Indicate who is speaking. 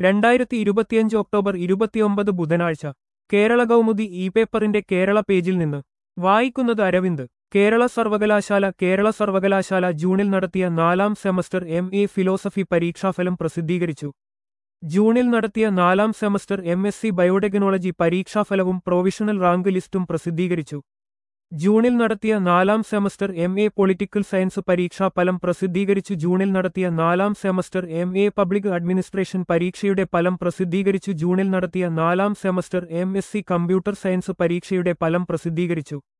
Speaker 1: രണ്ടായിരത്തി ഇരുപത്തിയഞ്ച് ഒക്ടോബർ ഇരുപത്തിയൊമ്പത് ബുധനാഴ്ച കേരള കൗമുദി ഇ പേപ്പറിന്റെ കേരള പേജിൽ നിന്ന് വായിക്കുന്നത് അരവിന്ദ് കേരള സർവകലാശാല കേരള സർവകലാശാല ജൂണിൽ നടത്തിയ നാലാം സെമസ്റ്റർ എം എ ഫിലോസഫി പരീക്ഷാഫലം പ്രസിദ്ധീകരിച്ചു ജൂണിൽ നടത്തിയ നാലാം semester M S C biotechnology പരീക്ഷാഫലവും പ്രൊവിഷണൽ റാങ്ക് ലിസ്റ്റും പ്രസിദ്ധീകരിച്ചു ജൂണിൽ നടത്തിയ നാലാം semester M A political science പരീക്ഷാഫലം പ്രസിദ്ധീകരിച്ചു ജൂണിൽ നടത്തിയ നാലാം semester M A public administration പരീക്ഷയുടെ ഫലം പ്രസിദ്ധീകരിച്ചു ജൂണിൽ നടത്തിയ നാലാം semester M S C computer science പരീക്ഷയുടെ ഫലം പ്രസിദ്ധീകരിച്ചു